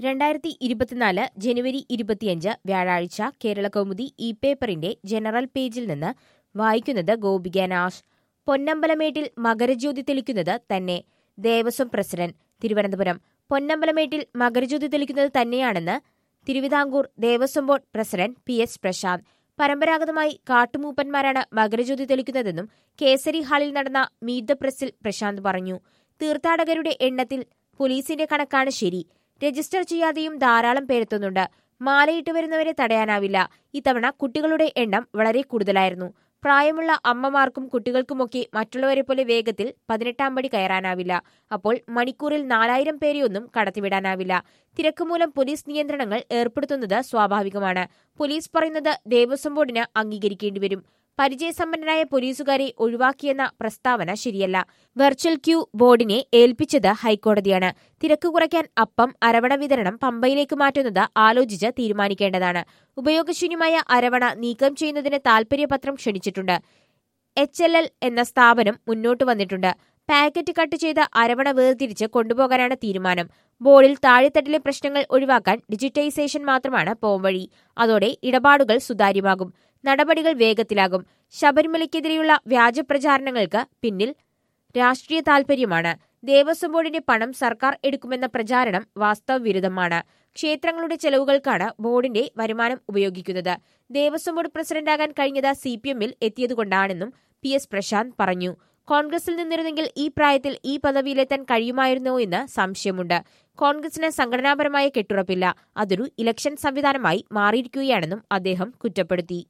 രണ്ടായിരത്തി ഇരുപത്തിനാല് ജനുവരി ഇരുപത്തിയഞ്ച് വ്യാഴാഴ്ച കേരളകൗമുദി ഇ പേപ്പറിന്റെ ജനറൽ പേജിൽ നിന്ന് വായിക്കുന്നത് ഗോപിക നാഷ് പൊന്നമ്പലമേട്ടിൽ മകരജ്യോതി തെളിക്കുന്നത് തന്നെ ദേവസ്വം പ്രസിഡന്റ് തിരുവനന്തപുരം പൊന്നമ്പലമേട്ടിൽ മകരജ്യോതി തെളിക്കുന്നത് തന്നെയാണെന്ന് Travancore Devaswom board president P S Prashanth പരമ്പരാഗതമായി കാട്ടുമൂപ്പന്മാരാണ് മകരജ്യോതി തെളിക്കുന്നതെന്നും കേസരി ഹാളിൽ നടന്ന മീറ്റ് ദ പ്രസിൽ പ്രശാന്ത് പറഞ്ഞു തീർത്ഥാടകരുടെ എണ്ണത്തിൽ പോലീസിന്റെ കണക്കാണ് ശരി രജിസ്റ്റർ ചെയ്യാതെയും ധാരാളം പേരെത്തുന്നുണ്ട് മാലയിട്ട് വരുന്നവരെ തടയാനാവില്ല ഇത്തവണ കുട്ടികളുടെ എണ്ണം വളരെ കൂടുതലായിരുന്നു പ്രായമുള്ള അമ്മമാർക്കും കുട്ടികൾക്കുമൊക്കെ മറ്റുള്ളവരെ പോലെ വേഗത്തിൽ പതിനെട്ടാം പടി കയറാനാവില്ല അപ്പോൾ മണിക്കൂറിൽ നാലായിരം പേരെയൊന്നും കടത്തിവിടാനാവില്ല തിരക്ക് മൂലം പോലീസ് നിയന്ത്രണങ്ങൾ ഏർപ്പെടുത്തുന്നത് സ്വാഭാവികമാണ് പോലീസ് പറയുന്നത് ദേവസ്വം ബോർഡിന് അംഗീകരിക്കേണ്ടി വരും പരിചയസമ്പന്നരായ പോലീസുകാരെ ഒഴിവാക്കിയെന്ന പ്രസ്താവന ശരിയല്ല വെർച്വൽ ക്യൂ ബോർഡിനെ ഏൽപ്പിച്ചത് ഹൈക്കോടതിയാണ് തിരക്ക് കുറയ്ക്കാൻ അപ്പം അരവണ വിതരണം പമ്പയിലേക്ക് മാറ്റുന്നത് ആലോചിച്ച് തീരുമാനിക്കേണ്ടതാണ് ഉപയോഗശൂന്യമായ അരവണ നീക്കം ചെയ്യുന്നതിന് താൽപര്യപത്രം ക്ഷണിച്ചിട്ടുണ്ട് എച്ച് എൽ എൽ എന്ന സ്ഥാപനം മുന്നോട്ട് വന്നിട്ടുണ്ട് പാക്കറ്റ് കട്ട് ചെയ്ത അരവണ വേർതിരിച്ച് കൊണ്ടുപോകാനാണ് തീരുമാനം ബോർഡിൽ താഴെത്തട്ടിലെ പ്രശ്നങ്ങൾ ഒഴിവാക്കാൻ ഡിജിറ്റൈസേഷൻ മാത്രമാണ് പോംവഴി അതോടെ ഇടപാടുകൾ സുതാര്യമാകും നടപടികൾ വേഗത്തിലാകും ശബരിമലയ്ക്കെതിരെയുള്ള വ്യാജ പ്രചാരണങ്ങൾക്ക് പിന്നിൽ രാഷ്ട്രീയ താൽപര്യമാണ് ദേവസ്വം ബോർഡിന്റെ പണം സർക്കാർ എടുക്കുമെന്ന പ്രചാരണം വാസ്തവവിരുദ്ധമാണ് ക്ഷേത്രങ്ങളുടെ ചെലവുകൾക്കാണ് ബോർഡിന്റെ വരുമാനം ഉപയോഗിക്കുന്നത് ദേവസ്വം ബോർഡ് പ്രസിഡന്റാകാൻ കഴിഞ്ഞത് സി പി എമ്മിൽ എത്തിയതുകൊണ്ടാണെന്നും പി എസ് പ്രശാന്ത് പറഞ്ഞു കോൺഗ്രസിൽ നിന്നിരുന്നെങ്കിൽ ഈ പ്രായത്തിൽ ഈ പദവിയിലെത്താൻ കഴിയുമായിരുന്നോ എന്ന് സംശയമുണ്ട് കോൺഗ്രസിന് സംഘടനാപരമായ കെട്ടുറപ്പില്ല അതൊരു ഇലക്ഷൻ സംവിധാനമായി മാറിയിരിക്കുകയാണെന്നും അദ്ദേഹം കുറ്റപ്പെടുത്തി